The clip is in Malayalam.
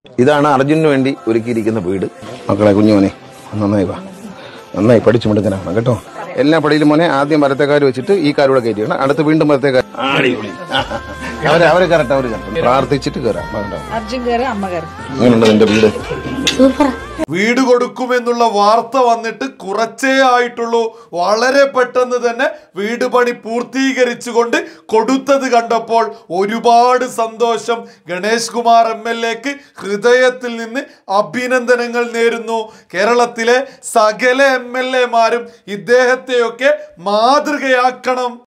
ഇതാണ് അർജുനു വേണ്ടി ഒരുക്കിയിരിക്കുന്ന വീട് മക്കളെ കുഞ്ഞുമോനെ നന്നായി വാ നന്നായി പഠിച്ചു മിടുക്കനാണ് കേട്ടോ എല്ലാ പടിയിലും മോനെ ആദ്യം വലത്തേക്കാർ വെച്ചിട്ട് ഈ കാലൂടെ കയറ്റിയാണ് അടുത്ത് വീണ്ടും വലത്തേക്കാർ അവരെ അവരെ കറക്റ്റ് അവര് കറക്റ്റ് പ്രാർത്ഥിച്ചിട്ട് കയറാം വേണ്ട. അർജുൻ കയറി അമ്മ കയറി എങ്ങനെയുണ്ട് നിന്റെ വീട് വീട് കൊടുക്കുമെന്നുള്ള വാർത്ത വന്നിട്ട് കുറച്ചേ ആയിട്ടുള്ളൂ വളരെ പെട്ടെന്ന് തന്നെ വീട് പണി പൂർത്തീകരിച്ചുകൊണ്ട് കൊടുത്തത് കണ്ടപ്പോൾ ഒരുപാട് സന്തോഷം ഗണേഷ് കുമാർ എം എൽ എക്ക് ഹൃദയത്തിൽ നിന്ന് അഭിനന്ദനങ്ങൾ നേരുന്നു കേരളത്തിലെ സകല എം എൽ എമാരും ഇദ്ദേഹത്തെയൊക്കെ മാതൃകയാക്കണം